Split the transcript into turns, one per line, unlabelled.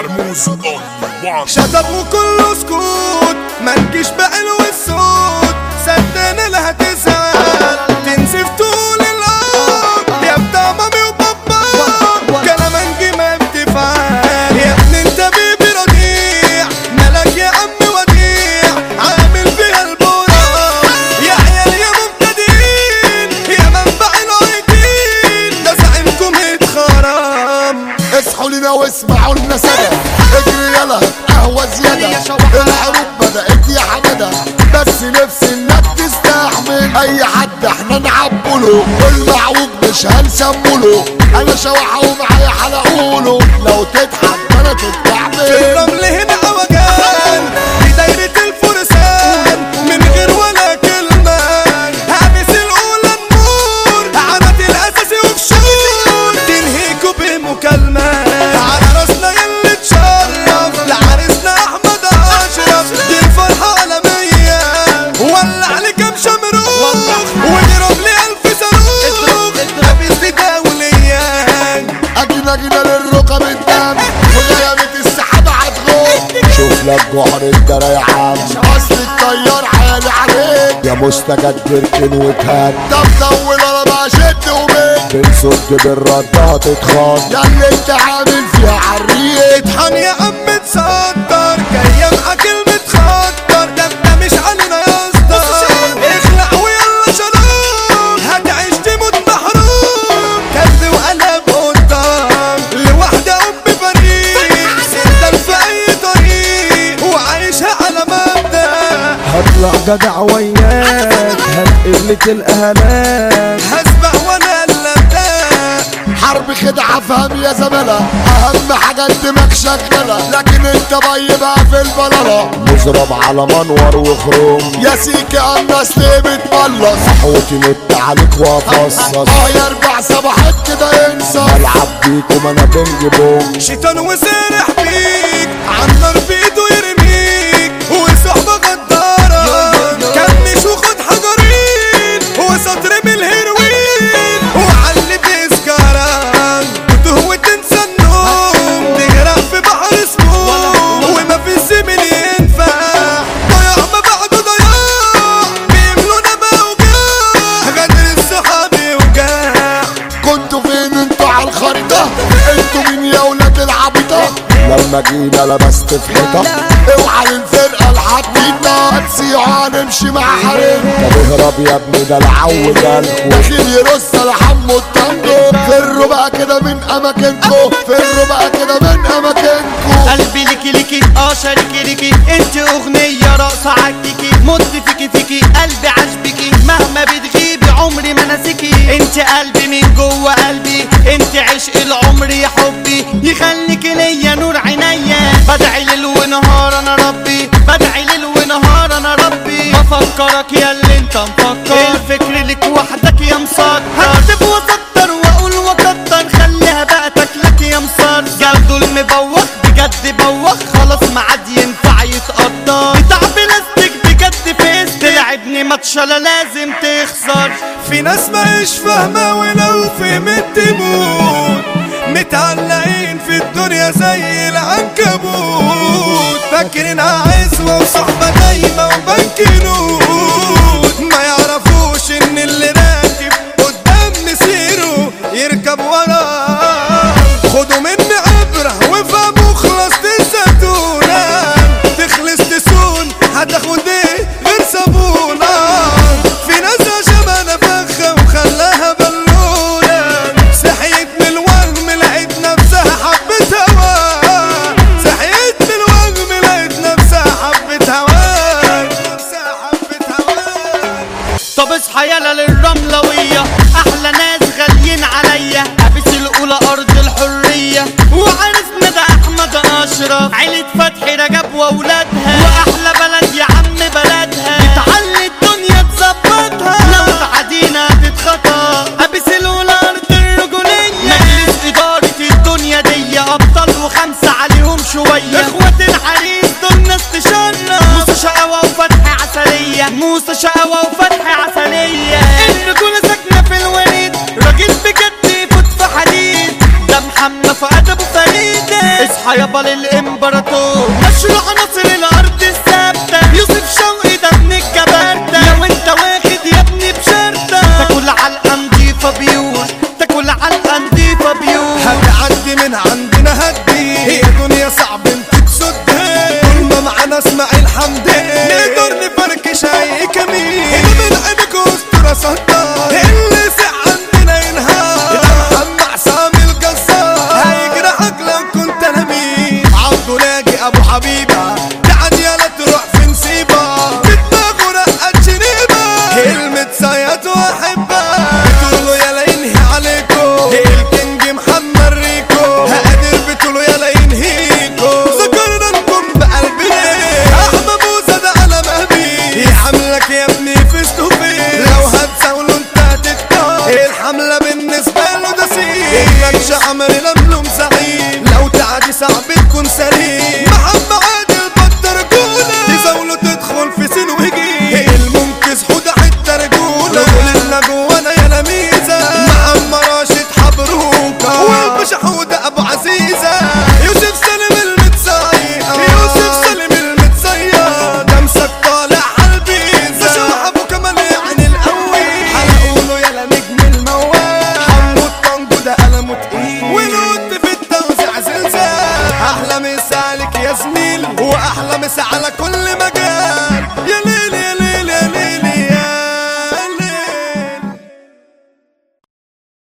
مرموز اونلي وان
شطب وكله سكوت ما تجيش بعلو الصوت صدقني لا هتزعل تنزف طول الارض يا بتاع مامي وبابا كلام انجي ما بتفعل يا ابني انت بيبي رضيع مالك يا عم وديع عامل فيها البراء يا عيال يا مبتدئين يا منبع العيدين ده زعيمكم اتخرم
اصحوا لنا واسمعوا لنا سنة اجري يلا قهوة زيادة الحروب بدأت يا حمادة بس نفسي انك تستحمل اي حد احنا نعبله والمعوج مش هنسمله انا شوحه ومعايا حلقوله لو تضحك انا تتعمل
الرمل هنا عوجان في دايرة الفرسان من غير ولا كلمة هابس الأولى النور عمت الأساسي وفشور تنهيكوا بمكالمة على راسنا يلي تشرف لعريسنا أحمد أشرف دي الفرحة عالمية ولع لي كام شمروخ واضرب لي ألف صاروخ لابس لي دولية
اجينا جينا للركب الدم وغيابة السحابة هتغوب شوف لك جحر الدرا يا عم اصل الطيار عالي عليك يا مستجد اركن وتهان ده مطول انا بقى شد وبيت بنصد بالردة هتتخان يا اللي انت عامل فيها حريق
اطحن يا عم تصدر جاية معاك كلمة خطر ده ده مش علينا يا اسطى اخلع ويلا شراب هتعيش تموت محروم كذب وقلب قدام لوحدة ام فريق سندل في اي طريق وعايشها على مبدأ
هطلع جدع وياك هنقلة الأهلات
هسبق وانا اللبدأ
حرب خدعة فهم يا زملاء أهم حاجة الدماغ شغالة لكن انت باي بقى في البلالة مضرب على منور وخروم يا سيكي الناس ليه بتملص صحوتي نت عليك وافصص اه يا اربع صباحات كده انسى العب بيكم انا بنج بوم
شيطان وسارح بيك عالنار في ايده يرميك وصحبة غدارة كمش وخد حجرين وسطر من الهيروين وعلي بسجارة وتهوى وتنسى النوم تغرق في بحر سموم وما في زمن ينفع ضياع ما بعده ضياع بيملونا بوجاع غدر الصحاب وجاع
كنتوا فين انتوا على الخريطة انتوا مين يا ولاد العبيطة لما جينا لبست في حيطة اوعى للفرقة الحديدة هتسيعوا هنمشي مع حريم طب اهرب يا ابني ده العو جالكوا داخل يرص لحمه التانجو فروا بقى كده من اماكنكو فروا بقى كده من اماكنكو
قلبي ليكي ليكي اه شاركي ليكي انت اغنية راقصة عكيكي مت فيكي فيكي قلبي عشبكي مهما بتغيبي عمري ما ناسيكي انت قلبي من جوه قلبي انت عشق العمر يا حبي يخليكي ليا نور عينيا بدعي ليل ونهار انا ربي بدعي ليل ونهار انا ربي بفكرك يا اللي انت مفكر الفكر لك وحدك يا مسكر هكتب واسطر واقول واكتر خليها بقى تاكلك يا مسار جلده المبوخ بجد بوخ خلاص ما عاد ينفع يتقدر بتاع بلاستيك بجد فيس تلعبني ماتشالا لازم تخسر
في ناس مش فاهمة ولو فهمت تموت متعلقين في الدنيا زي العنكبوت فاكرينها عزوة وصحبة دايمة وبنك نوت ما يعرفوش ان اللي راكب قدام مسيره يركب وراه خدوا مني عبرة وفهموا خلاص الزتونة تخلص تسون هتاخد ايه غير صابونة في ناس شبه فخة وخلاها بالونة صحيت من الوهم لقيت نفسها حبت هوا صحيت من الوهم لقيت نفسها حبت هوا نفسها حبت هوا
طب اصحى يلا للرملوية احلى ناس غاليين عليا ابس الاولى ارض الحرية وعرسنا ده احمد اشرف عيلة فتحي رجب